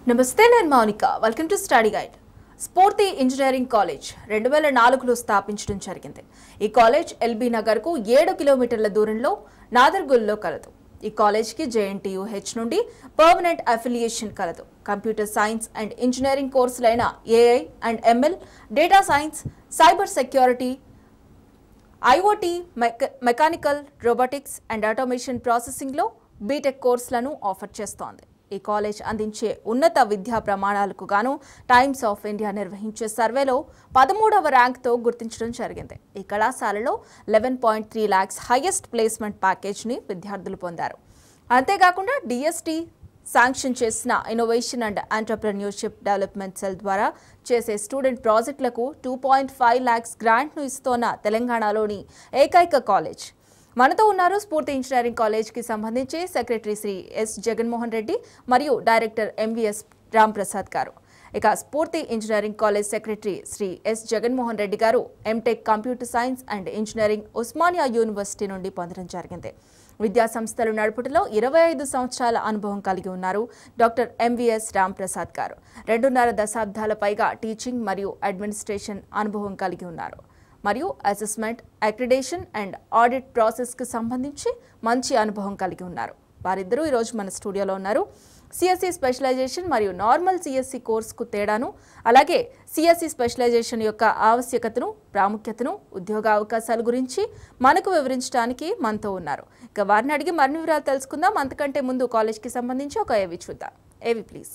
నమస్తే నేను Mounika welcome to study guide Sphoorthi engineering college రెండు వేల నాలుగులో స్థాపించడం జరిగింది ఈ కాలేజ్ ఎల్బీ నగర్కు ఏడు కిలోమీటర్ల దూరంలో నాదర్గుల్లో కలదు ఈ కాలేజ్కి జేఎన్టీయూ హెచ్ నుండి పర్మనెంట్ అఫిలియేషన్ కలదు కంప్యూటర్ సైన్స్ అండ్ ఇంజనీరింగ్ కోర్సులైన AI and ML data science cyber security IoT mech mechanical robotics and automation ప్రాసెసింగ్లో బీటెక్ కోర్సులను ఆఫర్ చేస్తోంది ఈ కాలేజ్ అందించే ఉన్నత విద్యా ప్రమాణాలకు గాను టైమ్స్ ఆఫ్ ఇండియా నిర్వహించే సర్వేలో పదమూడవ ర్యాంక్తో గుర్తించడం జరిగింది ఈ కళాశాలలో eleven point three lakhs highest placement ప్యాకేజ్ని విద్యార్థులు పొందారు అంతేకాకుండా డిఎస్టీ శాంక్షన్ చేసిన innovation and entrepreneurship development cell ద్వారా చేసే స్టూడెంట్ ప్రాజెక్టులకు టూ పాయింట్ ఫైవ్ ల్యాక్స్ గ్రాంట్ను ఇస్తోన్న తెలంగాణలోని ఏకైక కాలేజ్ మనతో ఉన్నారు స్ఫూర్తి ఇంజనీరింగ్ కాలేజ్కి సంబంధించి సెక్రటరీ శ్రీ ఎస్ జగన్మోహన్ రెడ్డి మరియు డైరెక్టర్ ఎంవిఎస్ రాంప్రసాద్ గారు ఇక Spoorthi engineering college secretary Shri S Jaganmohan Reddy garu MTech computer science and engineering Osmania university నుండి పొందడం జరిగింది విద్యా సంస్థలు నడుపుటలో ఇరవై ఐదు సంవత్సరాల అనుభవం కలిగి ఉన్నారు డాక్టర్ ఎంవిఎస్ రాంప్రసాద్ గారు రెండున్నర దశాబ్దాల పైగా టీచింగ్ మరియు అడ్మినిస్ట్రేషన్ అనుభవం కలిగి ఉన్నారు మరియు అసెస్మెంట్ అక్రిడేషన్ అండ్ ఆడిట్ ప్రాసెస్కి సంబంధించి మంచి అనుభవం కలిగి ఉన్నారు వారిద్దరూ ఈరోజు మన స్టూడియోలో ఉన్నారు సిఎస్సి స్పెషలైజేషన్ మరియు నార్మల్ సిఎస్సి కోర్సుకు తేడాను అలాగే సిఎస్సి స్పెషలైజేషన్ యొక్క ఆవశ్యకతను ప్రాముఖ్యతను ఉద్యోగ అవకాశాల గురించి మనకు వివరించడానికి మనతో ఉన్నారు ఇక వారిని అడిగి మరిన్ని వివరాలు తెలుసుకుందాం అంతకంటే ముందు కాలేజ్కి సంబంధించి ఒక ఏవి చూద్దాం ఏవి ప్లీజ్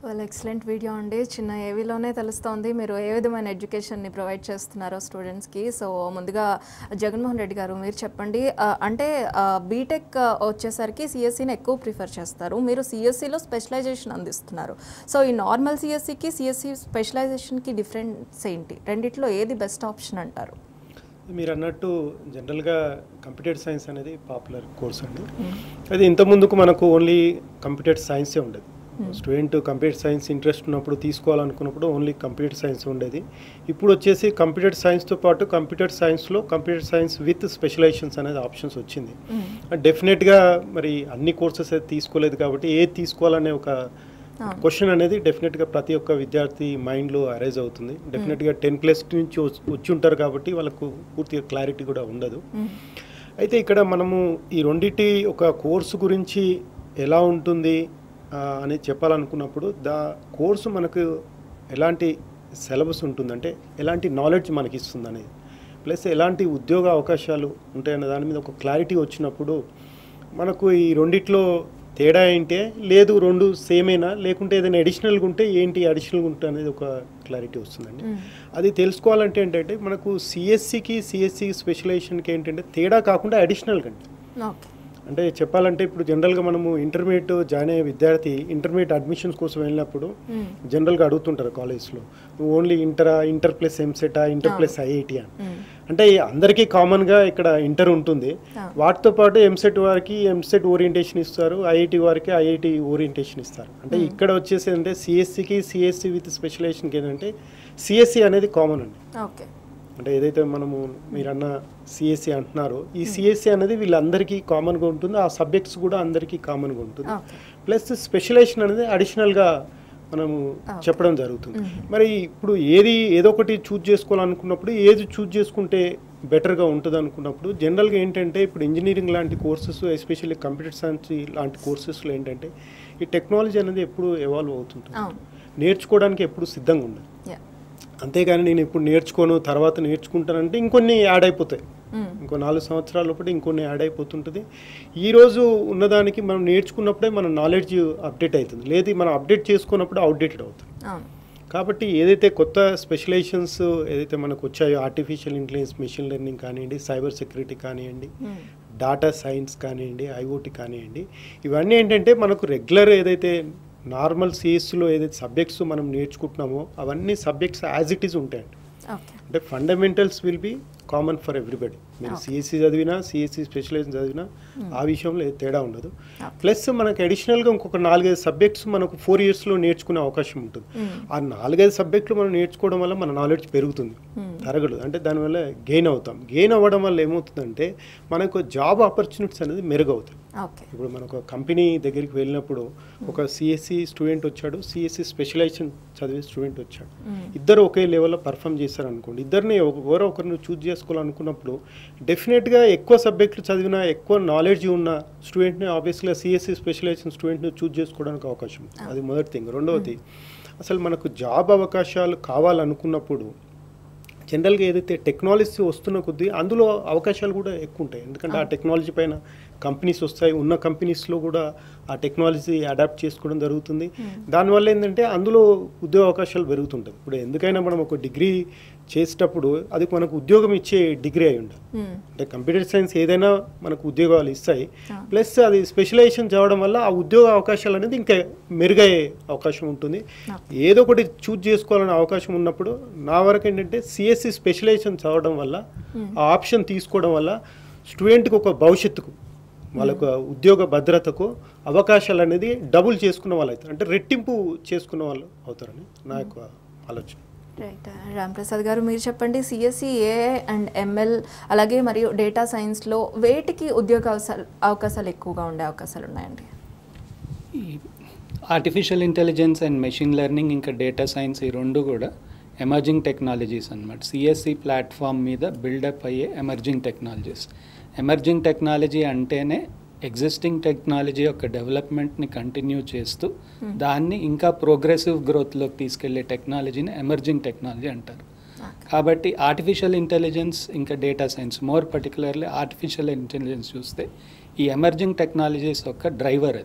వాళ్ళ ఎక్సలెంట్ వీడియో అండి చిన్న ఏవీలోనే తెలుస్తోంది మీరు ఏ విధమైన ఎడ్యుకేషన్ని ప్రొవైడ్ చేస్తున్నారో స్టూడెంట్స్కి సో ముందుగా జగన్మోహన్ రెడ్డి గారు మీరు చెప్పండి ఆ, అంటే బీటెక్ వచ్చేసరికి సిఎస్సిని ఎక్కువ ప్రిఫర్ చేస్తారు మీరు సిఎస్సిలో స్పెషలైజేషన్ అందిస్తున్నారు సో ఈ నార్మల్ సిఎస్సికి సిఎస్సి స్పెషలైజేషన్కి డిఫరెన్స్ ఏంటి రెండిట్లో ఏది బెస్ట్ ఆప్షన్ అంటారు మీరు అన్నట్టు జనరల్గా కంప్యూటర్ సైన్స్ అనేది పాపులర్ కోర్స్ అండి అది ఇంత ముందుకు మనకు ఓన్లీ కంప్యూటర్ సైన్సే ఉండేది స్టూడెంట్ కంప్యూటర్ సైన్స్ ఇంట్రెస్ట్ ఉన్నప్పుడు తీసుకోవాలనుకున్నప్పుడు ఓన్లీ కంప్యూటర్ సైన్స్ ఉండేది ఇప్పుడు వచ్చేసి కంప్యూటర్ సైన్స్తో పాటు కంప్యూటర్ సైన్స్లో కంప్యూటర్ సైన్స్ విత్ స్పెషలైజేషన్స్ అనేది ఆప్షన్స్ వచ్చింది డెఫినెట్గా మరి అన్ని కోర్సెస్ అయితే తీసుకోలేదు కాబట్టి ఏది తీసుకోవాలనే ఒక క్వశ్చన్ అనేది డెఫినెట్గా ప్రతి ఒక్క విద్యార్థి మైండ్లో అరైజ్ అవుతుంది డెఫినెట్గా టెన్ ప్లస్ నుంచి వచ్చి- వచ్చి ఉంటారు కాబట్టి వాళ్ళకు పూర్తిగా క్లారిటీ కూడా ఉండదు అయితే ఇక్కడ మనము ఈ రెండిటి ఒక కోర్సు గురించి ఎలా ఉంటుంది ఆ, అని చెప్పాలనుకున్నప్పుడు దా కోర్సు మనకు ఎలాంటి సిలబస్ ఉంటుందంటే ఎలాంటి నాలెడ్జ్ మనకి ఇస్తుంది అనేది ప్లస్ ఎలాంటి ఉద్యోగ అవకాశాలు ఉంటాయన్న దాని మీద ఒక క్లారిటీ వచ్చినప్పుడు మనకు ఈ రెండిట్లో తేడా ఏంటి లేదు రెండు సేమేనా లేకుంటే ఏదైనా అడిషనల్గా ఉంటే ఏంటి అడిషనల్గా ఉంటే అనేది ఒక క్లారిటీ వస్తుందండి అది తెలుసుకోవాలంటే ఏంటంటే మనకు సిఎస్సికి సిఎస్సి స్పెషలైజేషన్కి ఏంటంటే తేడా కాకుండా అడిషనల్ కంటే ఓకే అంటే చెప్పాలంటే ఇప్పుడు జనరల్గా మనము ఇంటర్మీడియట్ జాయిన్ అయ్యే విద్యార్థి ఇంటర్మీడియట్ అడ్మిషన్స్ కోసం వెళ్ళినప్పుడు జనరల్గా అడుగుతుంటారు కాలేజ్లో నువ్వు ఓన్లీ ఇంటరా ఇంటర్ ప్లస్ ఎంసెటా ఇంటర్ ప్లస్ ఐఐటి అని అంటే అందరికీ కామన్గా ఇక్కడ ఇంటర్ ఉంటుంది వాటితో పాటు ఎంసెట్ వారికి ఎంసెట్ ఓరియంటేషన్ ఇస్తారు ఐఐటి వారికి ఐఐటి ఓరియంటేషన్ ఇస్తారు అంటే ఇక్కడ వచ్చేసి అంటే సిఎస్సికి సిఎస్సి విత్ స్పెషలైజేషన్కి ఏంటంటే సిఎస్సి అనేది కామన్ అండి ఓకే అంటే ఏదైతే మనము మీరన్న సిఎస్సి అంటున్నారో ఈ సిఎస్సి అనేది వీళ్ళందరికీ కామన్గా ఉంటుంది ఆ సబ్జెక్ట్స్ కూడా అందరికీ కామన్గా ఉంటుంది ఓకే ప్లస్ స్పెషలైజేషన్ అనేది అడిషనల్గా మనము చెప్పడం జరుగుతుంది మరి ఇప్పుడు ఏది ఏదో ఒకటి చూజ్ చేసుకోవాలనుకున్నప్పుడు ఏది చూజ్ చేసుకుంటే బెటర్గా ఉంటుంది అనుకున్నప్పుడు జనరల్గా ఏంటంటే ఇప్పుడు ఇంజనీరింగ్ లాంటి కోర్సెస్ ఎస్పెషల్లీ కంప్యూటర్ సైన్స్ లాంటి కోర్సెస్లో ఏంటంటే ఈ టెక్నాలజీ అనేది ఎప్పుడు ఎవాల్వ్ అవుతుంటుంది అవును నేర్చుకోవడానికి ఎప్పుడు సిద్ధంగా ఉండదు యా అంతేగాని నేను ఇప్పుడు నేర్చుకోను తర్వాత నేర్చుకుంటానంటే ఇంకొన్ని యాడ్ అయిపోతాయి ఇంకో నాలుగు సంవత్సరాల లోపల ఇంకొన్ని యాడ్ అయిపోతుంటుంది ఈ రోజు ఉన్నదానికి మనం నేర్చుకున్నప్పుడే మన నాలెడ్జ్ అప్డేట్ అవుతుంది లేదు మనం అప్డేట్ చేసుకున్నప్పుడు అవుట్డేటెడ్ అవుతుంది అవును కాబట్టి ఏదైతే కొత్త స్పెషలైజేషన్స్ ఏదైతే మనకు వచ్చాయో ఆర్టిఫిషియల్ ఇంటెలిజెన్స్ మెషిన్ లెర్నింగ్ కానివ్వండి సైబర్ సెక్యూరిటీ కానివ్వండి డాటా సైన్స్ కానివ్వండి ఐఓటీ కానివ్వండి ఇవన్నీ ఏంటంటే మనకు రెగ్యులర్ ఏదైతే నార్మల్ సిఎస్లో ఏదైతే సబ్జెక్ట్స్ మనం నేర్చుకుంటున్నామో అవన్నీ సబ్జెక్ట్స్ యాజ్ ఇట్ ఈస్ ఉంటాయండి ఓకే అంటే fundamentals will be common for everybody మీరు Okay. సిఎస్సి చదివినా సిఎస్సి స్పెషలైజేషన్ చదివినా ఆ విషయంలో ఏ తేడా ఉండదు Okay. ప్లస్ మనకు అడిషనల్గా ఇంకొక నాలుగైదు సబ్జెక్ట్స్ మనకు ఫోర్ ఇయర్స్లో నేర్చుకునే అవకాశం ఉంటుంది ఆ నాలుగైదు సబ్జెక్టులు మనం నేర్చుకోవడం వల్ల మన నాలెడ్జ్ పెరుగుతుంది తరగదు అంటే దానివల్ల గెయిన్ అవుతాం గెయిన్ అవ్వడం వల్ల ఏమవుతుందంటే మనకు జాబ్ ఆపర్చునిటీస్ అనేది మెరుగవుతాయి ఓకే ఇప్పుడు మనకు కంపెనీ దగ్గరికి వెళ్ళినప్పుడు ఒక సిఎస్సి స్టూడెంట్ వచ్చాడు సిఎస్సి స్పెషలైజేషన్ చదివే స్టూడెంట్ వచ్చాడు ఇద్దరు ఒకే లెవెల్లో పర్ఫామ్ చేశారు అనుకోండి ఇద్దరిని ఎవరో ఒకరిని చూజ్ చేసుకోవాలనుకున్నప్పుడు డెఫినెట్గా ఎక్కువ సబ్జెక్టులు చదివిన ఎక్కువ నాలెడ్జ్ ఉన్న స్టూడెంట్ని ఆబ్వియస్గా సిఎస్సి స్పెషలైజేషన్ స్టూడెంట్ని చూజ్ చేసుకోవడానికి అవకాశం ఉంది. అది మొదటి థింగ్ రెండవది అసలు మనకు జాబ్ అవకాశాలు కావాలనుకున్నప్పుడు జనరల్గా ఏదైతే టెక్నాలజీ వస్తున్న కొద్దీ అందులో అవకాశాలు కూడా ఎక్కువ ఉంటాయి ఎందుకంటే ఆ టెక్నాలజీ పైన కంపెనీస్ వస్తాయి ఉన్న కంపెనీస్లో కూడా ఆ టెక్నాలజీ అడాప్ట్ చేసుకోవడం జరుగుతుంది దానివల్ల ఏంటంటే అందులో ఉద్యోగ అవకాశాలు పెరుగుతుంటుంది ఇప్పుడు ఎందుకైనా మనం ఒక డిగ్రీ చేసేటప్పుడు అది మనకు ఉద్యోగం ఇచ్చే డిగ్రీ అయి ఉండాలి అంటే కంప్యూటర్ సైన్స్ ఏదైనా మనకు ఉద్యోగాలు ఇస్తాయి ప్లస్ అది స్పెషలైజేషన్ చదవడం వల్ల ఆ ఉద్యోగ అవకాశాలు అనేది ఇంకా మెరుగయ్యే అవకాశం ఉంటుంది ఏదో ఒకటి చూజ్ చేసుకోవాలనే అవకాశం ఉన్నప్పుడు నా వరకు ఏంటంటే సిఎస్సి స్పెషలైజేషన్ చదవడం వల్ల ఆ ఆప్షన్ తీసుకోవడం వల్ల స్టూడెంట్కి ఒక భవిష్యత్తుకు వాళ్ళకు ఉద్యోగ భద్రతకు అవకాశాలు అనేది డబుల్ చేసుకున్న వాళ్ళు అవుతారు అంటే రెట్టింపు చేసుకున్న వాళ్ళు అవుతారని నా యొక్క ఆలోచన రైట్ రాంప్రసాద్ గారు మీరు చెప్పండి సిఎస్సి ఏఐ అండ్ ఎంఎల్ అలాగే మరియు డేటా సైన్స్లో వేటికి ఉద్యోగ అవకాశాలు అవకాశాలు ఎక్కువగా ఉండే అవకాశాలు ఉన్నాయండి ఈ artificial intelligence and machine learning ఇంకా డేటా సైన్స్ ఈ రెండు కూడా ఎమర్జింగ్ టెక్నాలజీస్ అనమాట సిఎస్సి ప్లాట్ఫామ్ మీద బిల్డప్ అయ్యే ఎమర్జింగ్ టెక్నాలజీస్ ఎమర్జింగ్ టెక్నాలజీ అంటేనే ఎగ్జిస్టింగ్ టెక్నాలజీ యొక్క డెవలప్మెంట్ని కంటిన్యూ చేస్తూ దాన్ని ఇంకా ప్రోగ్రెసివ్ గ్రోత్లోకి తీసుకెళ్లే టెక్నాలజీని ఎమర్జింగ్ టెక్నాలజీ అంటారు కాబట్టి ఆర్టిఫిషియల్ ఇంటెలిజెన్స్ ఇంకా data science more particularly artificial intelligence చూస్తే ఈ ఎమర్జింగ్ టెక్నాలజీస్ యొక్క డ్రైవర్ అది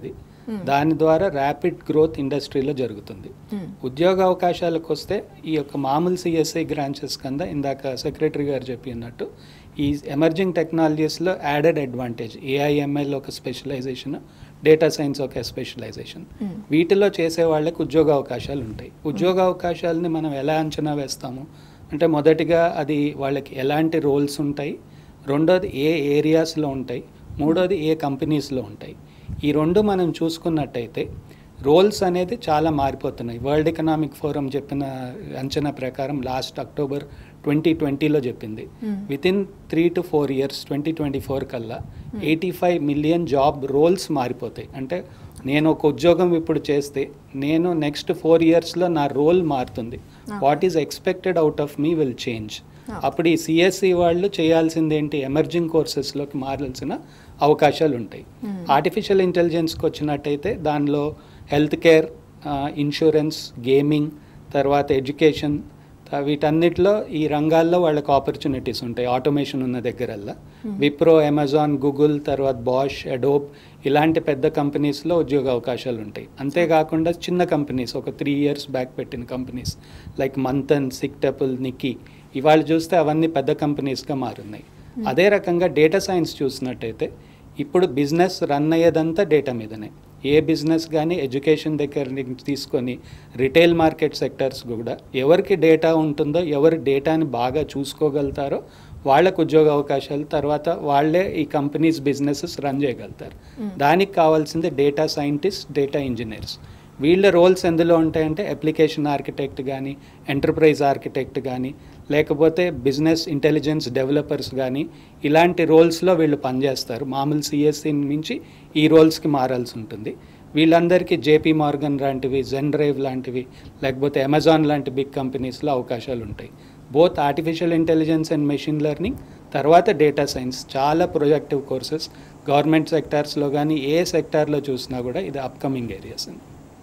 దాని ద్వారా ర్యాపిడ్ గ్రోత్ ఇండస్ట్రీలో జరుగుతుంది ఉద్యోగ అవకాశాలకు వస్తే ఈ యొక్క మామూలు సిఎస్ఐ బ్రాంచెస్ కింద ఇందాక సెక్రటరీ గారు చెప్పినట్టు ఈ ఎమర్జింగ్ టెక్నాలజీస్లో యాడెడ్ అడ్వాంటేజ్ ఏఐఎంఎల్ ఒక స్పెషలైజేషన్ డేటా సైన్స్ ఒక స్పెషలైజేషన్ వీటిలో చేసే వాళ్ళకి ఉద్యోగ అవకాశాలు ఉంటాయి ఉద్యోగ అవకాశాలని మనం ఎలా అంచనా వేస్తాము అంటే మొదటిగా అది వాళ్ళకి ఎలాంటి రోల్స్ ఉంటాయి రెండోది ఏ ఏరియాస్లో ఉంటాయి మూడోది ఏ కంపెనీస్లో ఉంటాయి ఈ రెండు మనం చూసుకున్నట్టయితే రోల్స్ అనేది చాలా మారిపోతున్నాయి వరల్డ్ ఎకనామిక్ ఫోరం చెప్పిన అంచనా ప్రకారం లాస్ట్ అక్టోబర్ ట్వంటీ ట్వంటీలో చెప్పింది with in three to four years twenty twenty four కల్లా eighty five million job roles మారిపోతాయి అంటే నేను ఒక ఉద్యోగం ఇప్పుడు చేస్తే నేను నెక్స్ట్ ఫోర్ ఇయర్స్లో నా రోల్ మారుతుంది what is expected out of me will change అప్పుడు ఈ సిఎస్సి వాళ్ళు చేయాల్సింది ఏంటి ఎమర్జింగ్ కోర్సెస్లోకి మారాల్సిన అవకాశాలు ఉంటాయి ఆర్టిఫిషియల్ ఇంటెలిజెన్స్కి వచ్చినట్టయితే దానిలో హెల్త్ కేర్ ఇన్సూరెన్స్ గేమింగ్ తర్వాత ఎడ్యుకేషన్ త- వీటన్నిటిలో ఈ రంగాల్లో వాళ్ళకి ఆపర్చునిటీస్ ఉంటాయి ఆటోమేషన్ ఉన్న దగ్గరల్లా విప్రో అమెజాన్ గూగుల్ తర్వాత బాష్ అడోబ్ ఇలాంటి పెద్ద కంపెనీస్లో ఉద్యోగ అవకాశాలు ఉంటాయి అంతేకాకుండా చిన్న కంపెనీస్ ఒక త్రీ ఇయర్స్ బ్యాక్ పెట్టిన కంపెనీస్ లైక్ మంతన్ సిక్టెపుల్ నిక్కీ ఇవాళ చూస్తే అవన్నీ పెద్ద కంపెనీస్గా మారున్నాయి అదే రకంగా డేటా సైన్స్ చూసినట్టయితే ఇప్పుడు బిజినెస్ రన్ అయ్యేదంతా డేటా మీదనే ఏ బిజినెస్ కానీ ఎడ్యుకేషన్ దగ్గర నుంచి తీసుకొని రిటైల్ మార్కెట్ సెక్టర్స్ కూడా ఎవరికి డేటా ఉంటుందో ఎవరు డేటాని బాగా చూసుకోగలుగుతారో వాళ్ళకు ఉద్యోగ అవకాశాలు తర్వాత వాళ్ళే ఈ కంపెనీస్ బిజినెసెస్ రన్ చేయగలుగుతారు దానికి కావాల్సింది డేటా సైంటిస్ట్ డేటా ఇంజనీర్స్ వీళ్ళ రోల్స్ ఎందులో ఉంటాయంటే అప్లికేషన్ ఆర్కిటెక్ట్ కానీ ఎంటర్ప్రైజ్ ఆర్కిటెక్ట్ కానీ లేకపోతే బిజినెస్ ఇంటెలిజెన్స్ డెవలపర్స్ కానీ ఇలాంటి రోల్స్లో వీళ్ళు పనిచేస్తారు మామూలు సిఎస్సి నుంచి ఈ రోల్స్కి మారాల్సి ఉంటుంది వీళ్ళందరికీ జేపీ మార్గన్ లాంటివి జెన్ డ్రైవ్ లాంటివి లేకపోతే అమెజాన్ లాంటి బిగ్ కంపెనీస్లో అవకాశాలు ఉంటాయి both artificial intelligence and machine learning తర్వాత డేటా సైన్స్ చాలా ప్రొజెక్టివ్ కోర్సెస్ గవర్నమెంట్ సెక్టార్స్లో కానీ ఏ సెక్టార్లో చూసినా కూడా ఇది అప్కమింగ్ ఏరియాస్ అండి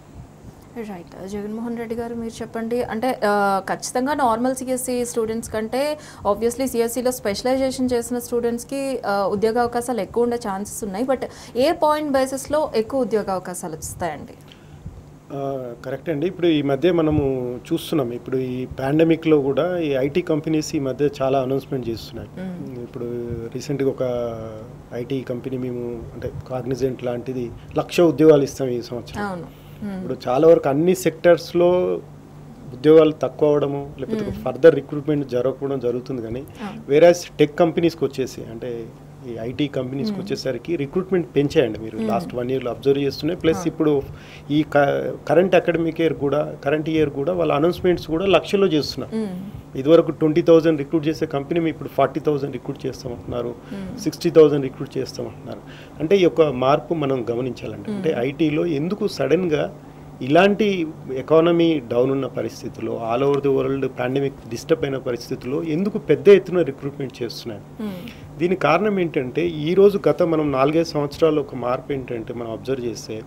రైట్ జగన్మోహన్ రెడ్డి గారు మీరు చెప్పండి అంటే ఆ, ఖచ్చితంగా నార్మల్ సిఎస్సి స్టూడెంట్స్ కంటే ఆబ్వియస్లీ సిఎస్సిలో స్పెషలైజేషన్ చేసిన స్టూడెంట్స్కి ఆ, ఉద్యోగ అవకాశాలు ఎక్కువ ఉండే ఛాన్సెస్ ఉన్నాయి బట్ ఏ పాయింట్ బేసిస్లో ఎక్కువ ఉద్యోగ అవకాశాలు వస్తాయండి కరెక్ట్ అండి ఇప్పుడు ఈ మధ్య మనము చూస్తున్నాం ఇప్పుడు ఈ పాండమిక్లో కూడా ఈ ఐటీ కంపెనీస్ ఈ మధ్య చాలా అనౌన్స్మెంట్ చేస్తున్నాయి ఇప్పుడు రీసెంట్గా ఒక ఐటీ కంపెనీ మేము అంటే కాగ్నిజెంట్ లాంటిది లక్ష ఉద్యోగాలు ఇస్తాం ఈ సంవత్సరం అవును మ్మ్. ఇప్పుడు చాలా వరకు అన్ని సెక్టర్స్లో ఉద్యోగాలు తక్కువ అవడము లేకపోతే ఫర్దర్ రిక్రూట్మెంట్ జరగకపోవడం జరుగుతుంది కానీ వేరే టెక్ కంపెనీస్కి వచ్చేసి అంటే ఈ ఐటీ కంపెనీస్కి వచ్చేసరికి రిక్రూట్మెంట్ పెంచాయండి మీరు లాస్ట్ వన్ ఇయర్లో అబ్జర్వ్ చేస్తున్నాయి ప్లస్ ఇప్పుడు ఈ కరెంట్ అకాడమిక్ ఇయర్ కూడా కరెంట్ ఇయర్ కూడా వాళ్ళ అనౌన్స్మెంట్స్ కూడా లక్షల్లో చేస్తున్నారు మ్మ్. ఇదివరకు ట్వంటీ థౌజండ్ రిక్రూట్ చేసే కంపెనీ ఇప్పుడు ఫార్టీ థౌజండ్ రిక్రూట్ చేస్తామంటున్నారు సిక్స్టీ థౌజండ్ రిక్రూట్ చేస్తామంటున్నారు అంటే ఈ యొక్క మార్పు మనం గమనించాలండి అంటే ఐటీలో ఎందుకు సడన్గా ఇలాంటి ఎకానమీ డౌన్ ఉన్న పరిస్థితుల్లో all over the world pandemic disturb అయిన పరిస్థితుల్లో ఎందుకు పెద్ద ఎత్తున రిక్రూట్మెంట్ చేస్తున్నాయి మ్మ్. దీనికి కారణం ఏంటంటే ఈ రోజు గత మనం నాలుగైదు సంవత్సరాలు ఒక మార్పు ఏంటంటే మనం అబ్జర్వ్ చేస్తే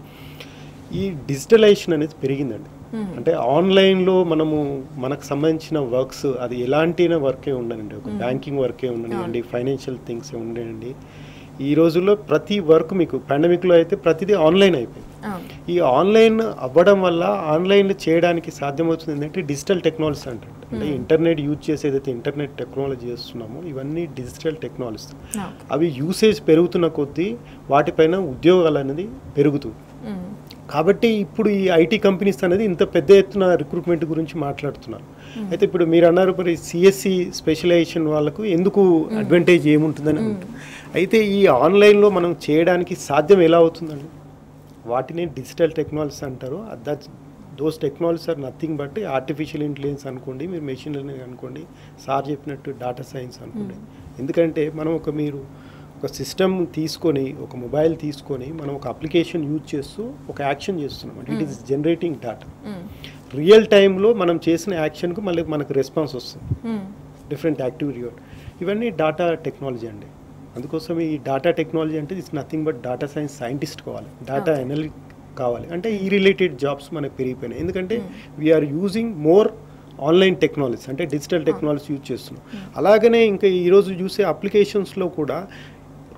ఈ డిజిటలైజేషన్ అనేది పెరిగిందండి మ్మ్. అంటే ఆన్లైన్లో మనము మనకు సంబంధించిన వర్క్స్ అది ఎలాంటి వర్కే ఉండనండి ఒక బ్యాంకింగ్ వర్కే ఉండనివ్వండి ఫైనాన్షియల్ థింగ్స్ ఉండనివ్వండి ఈ రోజుల్లో ప్రతి వర్క్ మీకు పాండమిక్లో అయితే ప్రతిదీ ఆన్లైన్ అయిపోయింది అవును ఈ ఆన్లైన్ అవ్వడం వల్ల ఆన్లైన్ చేయడానికి సాధ్యమవుతుంది ఏంటంటే డిజిటల్ టెక్నాలజీ అంటారు అంటే ఇంటర్నెట్ యూజ్ చేసి ఏదైతే ఇంటర్నెట్ టెక్నాలజీ చేస్తున్నామో ఇవన్నీ డిజిటల్ టెక్నాలజీ ఓకే అవి యూసేజ్ పెరుగుతున్న కొద్దీ వాటిపైన ఉద్యోగాలు అనేది పెరుగుతుంది మ్మ్. కాబట్టి ఇప్పుడు ఈ ఐటీ కంపెనీస్ అనేది ఇంత పెద్ద ఎత్తున రిక్రూట్మెంట్ గురించి మాట్లాడుతున్నారు అయితే ఇప్పుడు మీరు అన్నారు మరి సిఎస్సి స్పెషలైజేషన్ వాళ్ళకు ఎందుకు అడ్వాంటేజ్ ఏముంటుందని అంటారు. అయితే ఈ ఆన్లైన్లో మనం చేయడానికి సాధ్యం ఎలా అవుతుందండి వాటిని డిజిటల్ టెక్నాలజీస్ అంటారు that those technologies are nothing but artificial intelligence అనుకోండి మీరు మెషిన్ లెర్నింగ్ అనుకోండి సార్ చెప్పినట్టు డేటా సైన్స్ అనుకోండి ఎందుకంటే మనం ఒక మీరు ఒక సిస్టమ్ తీసుకొని ఒక మొబైల్ తీసుకొని మనం ఒక అప్లికేషన్ యూజ్ చేస్తూ ఒక యాక్షన్ చేస్తున్నాం అంటే ఇట్ ఈస్ జనరేటింగ్ డేటా మ్మ్. రియల్ టైంలో మనం చేసిన యాక్షన్కు మళ్ళీ మనకు రెస్పాన్స్ వస్తుంది మ్మ్. డిఫరెంట్ యాక్టివిటీ ఇవన్నీ డాటా టెక్నాలజీ అండి అందుకోసం ఈ డాటా టెక్నాలజీ అంటే it's nothing but data science scientist కావాలి డాటా Okay. ఎనలిక్ కావాలి అంటే ఈ రిలేటెడ్ జాబ్స్ మనకు పెరిగిపోయినాయి ఎందుకంటే we're using more online technology అంటే డిజిటల్ టెక్నాలజీ యూజ్ చేస్తున్నాం అలాగనే ఇంకా ఈరోజు చూసే అప్లికేషన్స్లో కూడా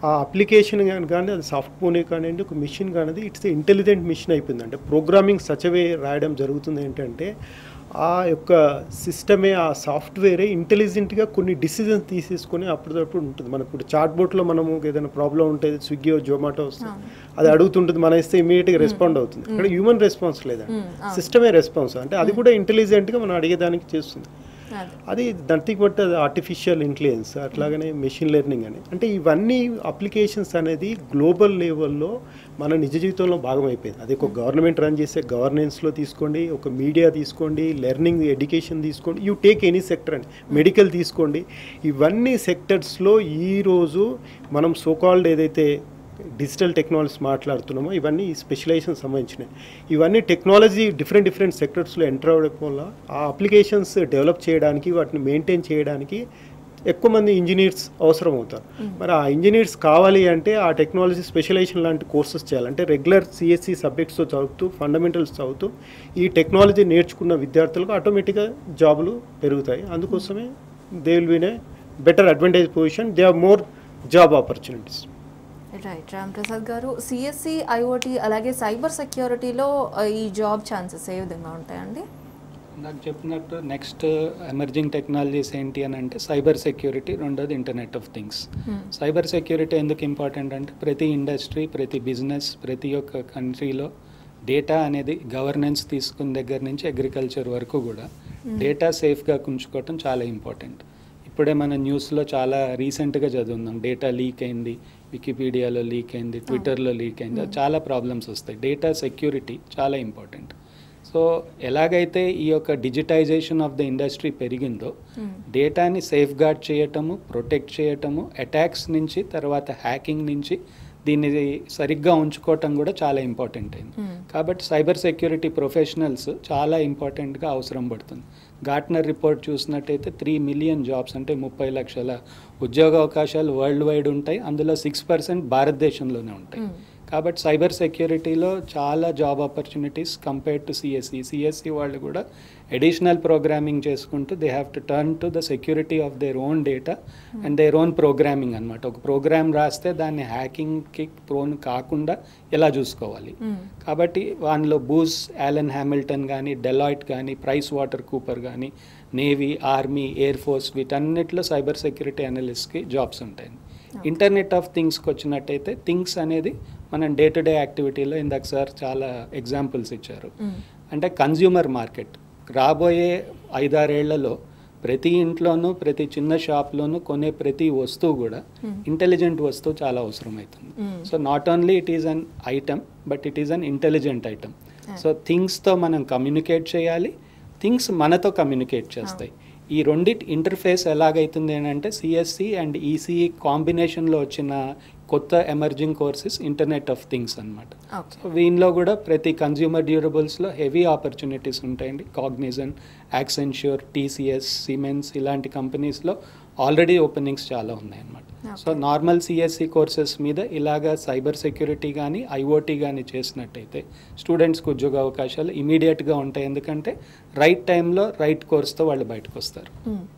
ఆ అప్లికేషన్ కానీ కానీ అది సాఫ్ట్ ఫోనే కానివ్వండి ఒక మిషన్ కానిది ఇట్స్ ఇంటెలిజెంట్ మిషన్ అయిపోయింది అంటే ప్రోగ్రామింగ్ సచవే రాయడం జరుగుతుంది ఏంటంటే ఆ యొక్క సిస్టమే ఆ సాఫ్ట్వేరే ఇంటెలిజెంట్గా కొన్ని డిసిజన్స్ తీసేసుకొని అప్పటికప్పుడు ఉంటుంది మనకు ఇప్పుడు చాట్ బోర్డ్లో మనము ఏదైనా ప్రాబ్లం ఉంటే స్విగ్గీ జొమాటో వస్తుంది అది అడుగుతుంటుంది మనం ఇస్తే ఇమీడియట్గా రెస్పాండ్ అవుతుంది ఇక్కడ హ్యూమన్ రెస్పాన్స్ లేదండి మ్మ్, అవును. సిస్టమే రెస్పాన్స్ అంటే అది కూడా ఇంటెలిజెంట్గా మనం అడిగేదానికి చేస్తుంది అదే అది నథింగ్ బట్ అది ఆర్టిఫిషియల్ ఇంటెలిజెన్స్ అట్లాగనే మెషిన్ లెర్నింగ్ అని అంటే ఇవన్నీ అప్లికేషన్స్ అనేది గ్లోబల్ లెవెల్లో మన నిజ జీవితంలో భాగమైపోయింది అది ఒక గవర్నమెంట్ రన్ చేసే గవర్నెన్స్లో తీసుకోండి ఒక మీడియా తీసుకోండి లెర్నింగ్ ఎడ్యుకేషన్ తీసుకోండి యూ టేక్ ఎనీ సెక్టర్ అండి మెడికల్ తీసుకోండి ఇవన్నీ సెక్టర్స్లో ఈరోజు మనం సోకాల్డ్ ఏదైతే డిజిటల్ టెక్నాలజీస్ మాట్లాడుతున్నామో ఇవన్నీ స్పెషలైజేషన్ సంబంధించినవి ఇవన్నీ టెక్నాలజీ డిఫరెంట్ డిఫరెంట్ సెక్టర్స్లో ఎంటర్ అవ్వడం వల్ల ఆ అప్లికేషన్స్ డెవలప్ చేయడానికి వాటిని మెయింటైన్ చేయడానికి ఎక్కువ మంది ఇంజనీర్స్ అవసరం అవుతారు మరి ఆ ఇంజనీర్స్ కావాలి అంటే ఆ టెక్నాలజీ స్పెషలైజేషన్ లాంటి కోర్సెస్ చేయాలి అంటే రెగ్యులర్ సిఎస్సి సబ్జెక్ట్స్ చదువుతూ ఫండమెంటల్స్ చదువుతూ ఈ టెక్నాలజీ నేర్చుకున్న విద్యార్థులకు ఆటోమేటిక్గా జాబులు పెరుగుతాయి అందుకోసమే they will win a better advantage position they are more job opportunities right Ram Prasad garu CSE IoT అలాగే సైబర్ సెక్యూరిటీలో ఆ, ఈ జాబ్ ఛాన్సెస్ ఏ విధంగా ఉంటాయండి నాకు చెప్పినట్టు నెక్స్ట్ ఎమర్జింగ్ టెక్నాలజీస్ ఏంటి అని అంటే సైబర్ సెక్యూరిటీ రెండోది internet of things cyber security ఎందుకు ఇంపార్టెంట్ అంటే ప్రతి ఇండస్ట్రీ ప్రతి బిజినెస్ ప్రతి ఒక్క కంట్రీలో డేటా అనేది గవర్నెన్స్ తీసుకున్న దగ్గర నుంచి అగ్రికల్చర్ వరకు కూడా డేటా సేఫ్గా ఉంచుకోవటం చాలా ఇంపార్టెంట్ ఇప్పుడే మన న్యూస్లో చాలా రీసెంట్గా చదువున్నాం డేటా లీక్ అయింది వికీపీడియాలో లీక్ అయింది ట్విట్టర్లో లీక్ అయింది చాలా ప్రాబ్లమ్స్ వస్తాయి డేటా సెక్యూరిటీ చాలా ఇంపార్టెంట్ సో ఎలాగైతే ఈ యొక్క డిజిటైజేషన్ ఆఫ్ ద ఇండస్ట్రీ పెరిగిందో డేటాని సేఫ్ గార్డ్ చేయటము ప్రొటెక్ట్ చేయటము అటాక్స్ నుంచి తర్వాత హ్యాకింగ్ నుంచి దీన్ని సరిగ్గా ఉంచుకోవటం కూడా చాలా ఇంపార్టెంట్ అయింది కాబట్టి సైబర్ సెక్యూరిటీ ప్రొఫెషనల్స్ చాలా ఇంపార్టెంట్గా అవసరం పడుతుంది గార్ట్నర్ రిపోర్ట్ చూసినట్టయితే త్రీ మిలియన్ జాబ్స్ అంటే ముప్పై లక్షల ఉద్యోగ అవకాశాలు వరల్డ్ వైడ్ ఉంటాయి అందులో సిక్స్ పర్సెంట్ భారతదేశంలోనే ఉంటాయి కాబట్టి సైబర్ సెక్యూరిటీలో చాలా job opportunities compared to CSE CSE వాళ్ళు కూడా అడిషనల్ ప్రోగ్రామింగ్ చేసుకుంటూ they have to turn to the security of their own data and their own programming అనమాట ఒక ప్రోగ్రామ్ రాస్తే దాన్ని హ్యాకింగ్కి ప్రోన్ కాకుండా ఎలా చూసుకోవాలి కాబట్టి వానిలో బూస్ యాలన్ హ్యామిల్టన్ కానీ డెలాయిట్ కానీ ప్రైస్ వాటర్ కూపర్ కానీ నేవీ ఆర్మీ ఎయిర్ ఫోర్స్ వీటన్నిటిలో సైబర్ సెక్యూరిటీ అనలిస్ట్కి జాబ్స్ ఉంటాయి ఇంటర్నెట్ ఆఫ్ థింగ్స్కి వచ్చినట్టయితే థింగ్స్ అనేది మనం డే టు డే యాక్టివిటీలో ఇందాక సార్ చాలా ఎగ్జాంపుల్స్ ఇచ్చారు అంటే కన్జ్యూమర్ మార్కెట్ రాబోయే ఐదారేళ్లలో ప్రతి ఇంట్లోనూ ప్రతి చిన్న షాప్లోనూ కొనే ప్రతి వస్తువు కూడా ఇంటెలిజెంట్ వస్తువు చాలా అవసరం అవుతుంది so not only it is an item but it is an intelligent item so థింగ్స్తో మనం కమ్యూనికేట్ చేయాలి థింగ్స్ మనతో కమ్యూనికేట్ చేస్తాయి ఈ రెండిటి ఇంటర్ఫేస్ ఎలాగైతుంది అని అంటే సిఎస్సి అండ్ ఈసీఈ కాంబినేషన్లో వచ్చిన కొత్త emerging courses internet of things అనమాట ఓకే సో వీనిలో కూడా ప్రతి కన్జ్యూమర్ డ్యూరబుల్స్లో హెవీ ఆపర్చునిటీస్ ఉంటాయండి కాగ్నిజన్ యాక్సెన్ష్యూర్ టీసీఎస్ సిమెన్స్ ఇలాంటి కంపెనీస్లో ఆల్రెడీ ఓపెనింగ్స్ చాలా ఉన్నాయన్నమాట సో నార్మల్ సిఎస్సి కోర్సెస్ మీద ఇలాగా సైబర్ సెక్యూరిటీ కానీ ఐఓటీ కానీ చేసినట్టయితే స్టూడెంట్స్కి ఉద్యోగ అవకాశాలు ఇమీడియట్గా ఉంటాయి ఎందుకంటే రైట్ టైంలో రైట్ కోర్స్తో వాళ్ళు బయటకు వస్తారు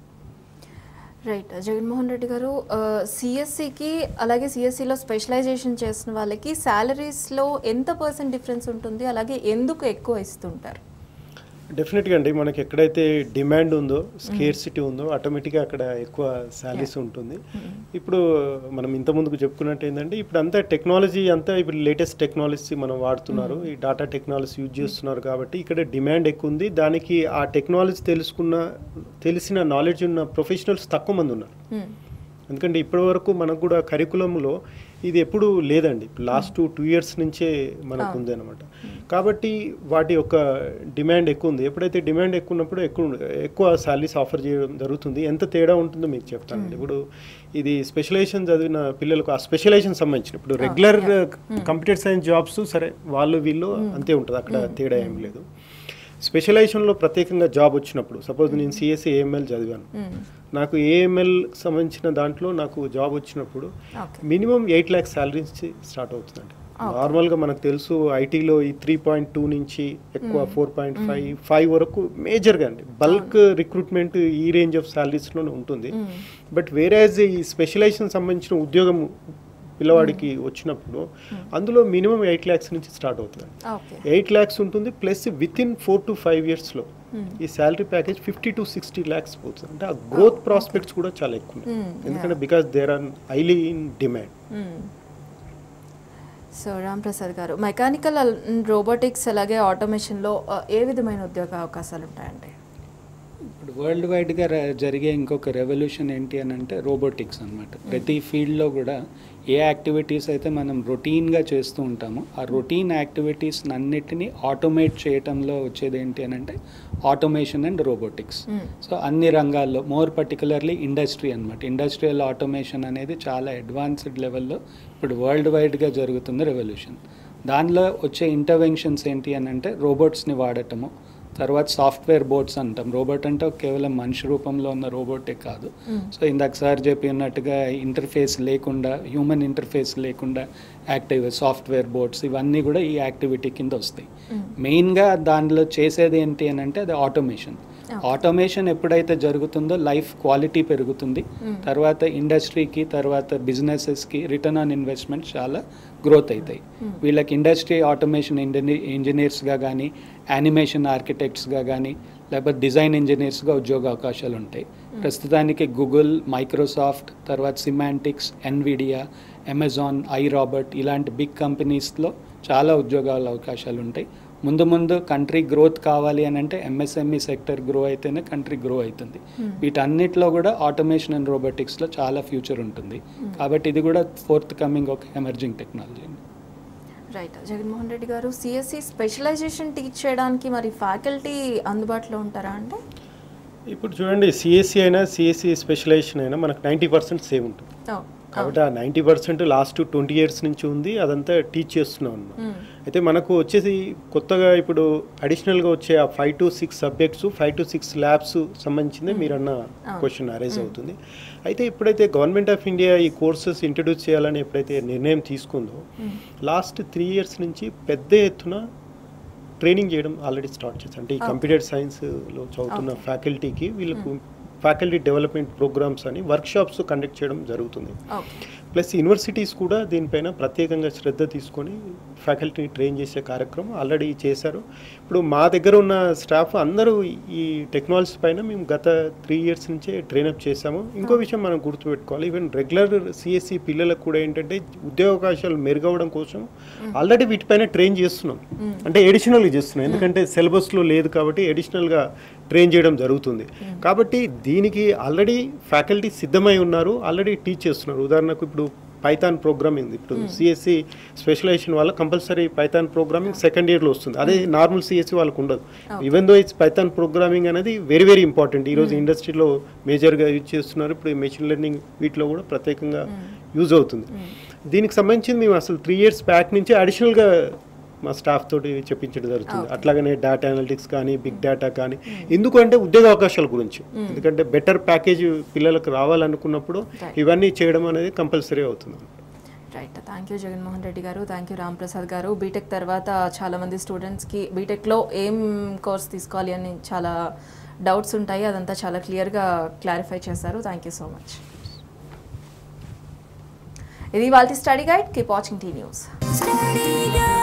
రైట్ జగన్మోహన్ రెడ్డి గారు సిఎస్సికి అలాగే సిఎస్సిలో స్పెషలైజేషన్ చేసిన వాళ్ళకి శాలరీస్లో ఎంత పర్సెంట్ డిఫరెన్స్ ఉంటుంది అలాగే ఎందుకు ఎక్కువ ఇస్తుంటారు డెఫినెట్గా అండి మనకి ఎక్కడైతే డిమాండ్ ఉందో స్కేర్సిటీ ఉందో ఆటోమేటిక్గా అక్కడ ఎక్కువ శాలరీస్ ఉంటుంది ఇప్పుడు మనం ఇంత ముందుకు చెప్పుకున్నట్టు ఏంటంటే ఇప్పుడు అంతా టెక్నాలజీ అంతా ఇప్పుడు లేటెస్ట్ టెక్నాలజీ మనం వాడుతున్నారు ఈ డాటా టెక్నాలజీ యూజ్ చేస్తున్నారు కాబట్టి ఇక్కడ డిమాండ్ ఎక్కువ ఉంది దానికి ఆ టెక్నాలజీ తెలుసుకున్న తెలిసిన నాలెడ్జ్ ఉన్న ప్రొఫెషనల్స్ తక్కువ మంది ఉన్నారు ఎందుకంటే ఇప్పటి వరకు మనకు కూడా కరికులంలో ఇది ఎప్పుడు లేదండి లాస్ట్ టూ ఇయర్స్ నుంచే మనకు ఉంది అనమాట కాబట్టి వాటి యొక్క డిమాండ్ ఎక్కువ ఉంది ఎప్పుడైతే డిమాండ్ ఎక్కువ ఉన్నప్పుడు ఎక్కువ ఎక్కువ శాలరీస్ ఆఫర్ చేయడం జరుగుతుంది ఎంత తేడా ఉంటుందో మీకు చెప్తానండి ఇప్పుడు ఇది స్పెషలైజేషన్ చదివిన పిల్లలకు ఆ స్పెషలైజేషన్ సంబంధించిన ఇప్పుడు రెగ్యులర్ కంప్యూటర్ సైన్స్ జాబ్స్ సరే వాళ్ళు వీళ్ళు అంతే ఉంటుంది అక్కడ తేడా ఏం లేదు స్పెషలైజేషన్లో ప్రత్యేకంగా జాబ్ వచ్చినప్పుడు సపోజ్ నేను సిఎస్సి ఏఎంఎల్ చదివాను నాకు ఏఎంఎల్ సంబంధించిన దాంట్లో నాకు జాబ్ వచ్చినప్పుడు okay minimum eight lakhs salary నుంచి స్టార్ట్ అవుతుందండి నార్మల్గా మనకు తెలుసు ఐటీలో ఈ త్రీ పాయింట్ టూ నుంచి ఎక్కువ ఫోర్ పాయింట్ ఫైవ్ ఫైవ్ వరకు మేజర్గా అండి బల్క్ రిక్రూట్మెంట్ ఈ రేంజ్ ఆఫ్ శాలరీస్లోనే ఉంటుంది బట్ వేరేజ్ ఈ స్పెషలైజేషన్ సంబంధించిన ఉద్యోగం పిల్లవాడికి వచ్చినప్పుడు అందులో మినిమం ఎయిట్ ల్యాక్స్ నుంచి స్టార్ట్ అవుతుంది ఓకే ఎయిట్ ల్యాక్స్ ఉంటుంది plus with in four to five ఇయర్స్లో ఈ salary package fifty to sixty lakhs పోతుంది అంటే ఆ గ్రోత్ ప్రాస్పెక్ట్స్ కూడా చాలా ఎక్కువ ఉన్నాయి. Mm, ఎందుకంటే because there are highly in demand so Ram Prasad garu mechanical robotics అలాగే ఆటోమేషన్లో ఆ, ఏ విధమైన ఉద్యోగ అవకాశాలు ఉంటాయండి ఇప్పుడు వరల్డ్ వైడ్గా ర- జరిగే ఇంకొక రెవల్యూషన్ ఏంటి అని అంటే రోబోటిక్స్ అనమాట ప్రతి ఫీల్డ్లో కూడా ఏ యాక్టివిటీస్ అయితే మనం రొటీన్గా చేస్తూ ఉంటామో ఆ రొటీన్ యాక్టివిటీస్ అన్నిటినీ ఆటోమేట్ చేయటంలో వచ్చేది ఏంటి అని అంటే automation and robotics Mm. So అన్ని రంగాల్లో మోర్ పర్టికులర్లీ ఇండస్ట్రీ అనమాట ఇండస్ట్రియల్ ఆటోమేషన్ అనేది చాలా అడ్వాన్స్డ్ లెవెల్లో ఇప్పుడు వరల్డ్ వైడ్గా జరుగుతున్న రెవల్యూషన్ దానిలో వచ్చే ఇంటర్వెన్షన్స్ ఏంటి అని అంటే రోబోట్స్ని వాడటము తర్వాత సాఫ్ట్వేర్ బోర్డ్స్ అంటాం రోబోట్ అంటే కేవలం మనిషి రూపంలో ఉన్న రోబోటే కాదు సో ఇందాక సార్ చెప్పినట్టుగా ఇంటర్ఫేస్ లేకుండా హ్యూమన్ ఇంటర్ఫేస్ లేకుండా యాక్టివ్ సాఫ్ట్వేర్ బోర్డ్స్ ఇవన్నీ కూడా ఈ యాక్టివిటీ కింద వస్తాయి మెయిన్గా దానిలో చేసేది ఏంటి అని అంటే అది ఆటోమేషన్ ఆటోమేషన్ ఎప్పుడైతే జరుగుతుందో లైఫ్ క్వాలిటీ పెరుగుతుంది తర్వాత ఇండస్ట్రీకి తర్వాత బిజినెసెస్కి రిటర్న్ ఆన్ ఇన్వెస్ట్మెంట్ చాలా గ్రోత్ అవుతాయి వీళ్ళకి ఇండస్ట్రీ ఆటోమేషన్ ఇంజనీర్స్గా కానీ యానిమేషన్ ఆర్కిటెక్ట్స్గా కానీ లేకపోతే డిజైన్ ఇంజనీర్స్గా ఉద్యోగ అవకాశాలు ఉంటాయి ప్రస్తుతానికి గూగుల్ మైక్రోసాఫ్ట్ తర్వాత Symantec Nvidia Amazon iRobot ఇలాంటి బిగ్ కంపెనీస్లో చాలా ఉద్యోగాల అవకాశాలు ఉంటాయి ముందు ముందు కంట్రీ గ్రోత్ కావాలి అని అంటే ఎంఎస్ఎంఈ సెక్టర్ గ్రో అయితేనే కంట్రీ గ్రో అవుతుంది వీటన్నిటిలో కూడా ఆటోమేషన్ అండ్ రోబోటిక్స్లో చాలా ఫ్యూచర్ ఉంటుంది కాబట్టి ఇది కూడా ఫోర్త్ కమింగ్ ఒక ఎమర్జింగ్ టెక్నాలజీ అండి right Jaganmohan Reddy garu CSE specialisation teach చేయడానికి మరి ఫ్యాకల్టీ అందుబాటులో ఉంటారా అంటే ఇప్పుడు చూడండి సిఎస్సి అయినా సిఎస్సి స్పెషలైజేషన్ అయినా మనకు నైంటీ పర్సెంట్ సేవ్ ఉంటుంది ఓ, కాబట్టి ఆ ninety percent last twenty years నుంచి ఉంది అదంతా టీచ్ చేస్తున్నాం అన్నమాట మ్మ్. అయితే మనకు వచ్చేసి కొత్తగా ఇప్పుడు అడిషనల్గా వచ్చే ఆ five to six subjects five to six labs సంబంధించింది మీరు అన్న అవును. క్వశ్చన్ అరైజ్ అవుతుంది అయితే ఇప్పుడైతే గవర్నమెంట్ ఆఫ్ ఇండియా ఈ కోర్సెస్ ఇంట్రడ్యూస్ చేయాలని ఎప్పుడైతే నిర్ణయం తీసుకుందో మ్మ్. లాస్ట్ త్రీ ఇయర్స్ నుంచి పెద్ద ఎత్తున ట్రైనింగ్ చేయడం ఆల్రెడీ స్టార్ట్ చేశారు అంటే ఈ Okay. కంప్యూటర్ సైన్స్లో చదువుతున్న Okay. ఫ్యాకల్టీకి వీళ్ళకు ఫ్యాకల్టీ డెవలప్మెంట్ ప్రోగ్రామ్స్ అని వర్క్షాప్స్ కండక్ట్ చేయడం జరుగుతుంది ఓకే ప్లస్ యూనివర్సిటీస్ కూడా దీనిపైన ప్రత్యేకంగా శ్రద్ధ తీసుకొని ఫ్యాకల్టీని ట్రైన్ చేసే కార్యక్రమం ఆల్రెడీ చేశారు ఇప్పుడు మా దగ్గర ఉన్న స్టాఫ్ అందరూ ఈ టెక్నాలజీ పైన మేము గత త్రీ ఇయర్స్ నుంచే ట్రైనప్ చేశాము ఇంకో విషయం మనం గుర్తుపెట్టుకోవాలి ఈవెన్ రెగ్యులర్ సిఎస్సి పిల్లలకు కూడా ఏంటంటే ఉద్యోగ అవకాశాలు మెరుగవడం కోసం ఆల్రెడీ వీటిపైన ట్రైన్ చేస్తున్నాం అంటే ఎడిషనల్గా చేస్తున్నాం ఎందుకంటే సిలబస్లో లేదు కాబట్టి ఎడిషనల్గా ట్రైన్ చేయడం జరుగుతుంది కాబట్టి దీనికి ఆల్రెడీ ఫ్యాకల్టీ సిద్ధమై ఉన్నారు ఆల్రెడీ టీచ్ చేస్తున్నారు ఉదాహరణకు ఇప్పుడు పైథాన్ ప్రోగ్రామింగ్ ఇప్పుడు సిఎస్సి స్పెషలైజేషన్ వల్ల కంపల్సరీ పైథాన్ ప్రోగ్రామింగ్ సెకండ్ ఇయర్లో వస్తుంది అదే నార్మల్ సిఎస్సి వాళ్ళకు ఉండదు even though it's Python programming అనేది వెరీ వెరీ ఇంపార్టెంట్ ఈరోజు ఇండస్ట్రీలో మేజర్గా యూజ్ చేస్తున్నారు ఇప్పుడు మెషిన్ లెర్నింగ్ వీటిలో కూడా ప్రత్యేకంగా యూజ్ అవుతుంది దీనికి సంబంధించి మేము అసలు త్రీ ఇయర్స్ బ్యాక్ నుంచి అడిషనల్గా మా స్టాఫ్ తోటి చెప్పించడం జరుగుతుంది Okay. అట్లాగనే డేటా అనలిటిక్స్ కానీ బిగ్ డేటా కానీ ఎందుకు అంటే ఉద్యోగ అవకాశాల గురించి ఎందుకంటే బెటర్ ప్యాకేజ్ పిల్లలకు రావాలనుకున్నప్పుడు Right. ఇవన్నీ చేయడం అనేది కంపల్సరీ అవుతుంది right thank you Jaganmohan Reddy garu thank you Ram Prasad గారు బీటెక్ తర్వాత చాలామంది స్టూడెంట్స్కి బీటెక్లో ఏం కోర్స్ తీసుకోవాలి అని చాలా డౌట్స్ ఉంటాయి అదంతా చాలా క్లియర్గా క్లారిఫై చేశారు థ్యాంక్ యూ సో మచ్ ఇది వాళ్ళ study guide keep watching T news Study guide.